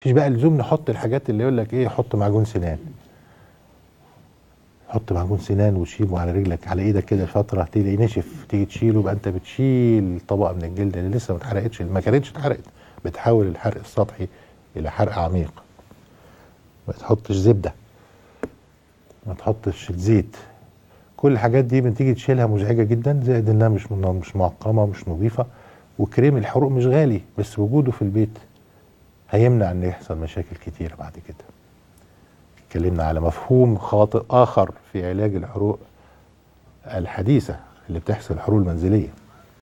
مفيش بقى لزوم نحط الحاجات اللي يقول لك ايه حط معجون سنان حط معجون سنان وشيله على رجلك على ايدك كده فتره تلاقي نشف تيجي تشيله يبقى انت بتشيل طبقه من الجلد اللي لسه ما اتحرقتش اللي ما كانتش اتحرقت بتحول الحرق السطحي الى حرق عميق ما تحطش زبده ما تحطش زيت كل الحاجات دي بتيجي تشيلها مزعجه جدا زائد انها مش من- مش معقمه مش نظيفه وكريم الحروق مش غالي بس وجوده في البيت هيمنع ان يحصل مشاكل كتيره بعد كده اتكلمنا على مفهوم خاطئ اخر في علاج الحروق الحديثه اللي بتحصل الحروق المنزليه